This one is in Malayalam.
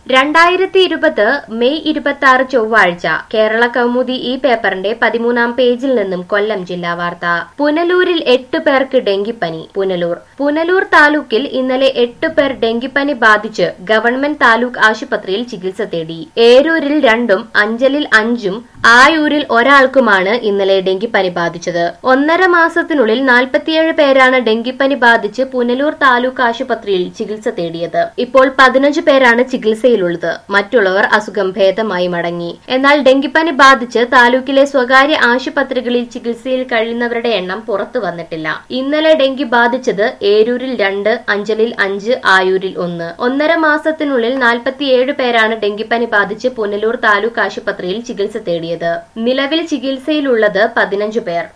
രണ്ടായിരത്തി ഇരുപത് മെയ് ഇരുപത്തി ആറ് ചൊവ്വാഴ്ച കേരള കൗമുദി ഈ പേപ്പറിന്റെ പതിമൂന്നാം പേജിൽ നിന്നും കൊല്ലം ജില്ലാ വാർത്ത പുനലൂരിൽ എട്ട് പേർക്ക് ഡെങ്കിപ്പനി പുനലൂർ പുനലൂർ താലൂക്കിൽ ഇന്നലെ എട്ട് പേർ ഡെങ്കിപ്പനി ബാധിച്ച് ഗവൺമെന്റ് താലൂക്ക് ആശുപത്രിയിൽ ചികിത്സ തേടി ഏരൂരിൽ രണ്ടും അഞ്ചലിൽ അഞ്ചും ആയൂരിൽ ഒരാൾക്കുമാണ് ഇന്നലെ ഡെങ്കിപ്പനി ബാധിച്ചത് ഒന്നര മാസത്തിനുള്ളിൽ നാൽപ്പത്തിയേഴ് പേരാണ് ഡെങ്കിപ്പനി ബാധിച്ച് പുനലൂർ താലൂക്ക് ആശുപത്രിയിൽ ചികിത്സ തേടിയത് ഇപ്പോൾ പതിനഞ്ച് പേരാണ് ചികിത്സയിലുള്ളത് മറ്റുള്ളവർ അസുഖം ഭേദമായി മടങ്ങി എന്നാൽ ഡെങ്കിപ്പനി ബാധിച്ച് താലൂക്കിലെ സ്വകാര്യ ആശുപത്രികളിൽ ചികിത്സയിൽ കഴിയുന്നവരുടെ എണ്ണം പുറത്തു വന്നിട്ടില്ല ഇന്നലെ ഡെങ്കി ബാധിച്ചത് ഏരൂരിൽ രണ്ട് അഞ്ചലിൽ അഞ്ച് ആയൂരിൽ ഒന്ന് ഒന്നര മാസത്തിനുള്ളിൽ നാൽപ്പത്തിയേഴ് പേരാണ് ഡെങ്കിപ്പനി ബാധിച്ച് പുനലൂർ താലൂക്ക് ആശുപത്രിയിൽ ചികിത്സ തേടിയത് നിലവിൽ ചികിത്സയിലുള്ളത് പതിനഞ്ച് പേർ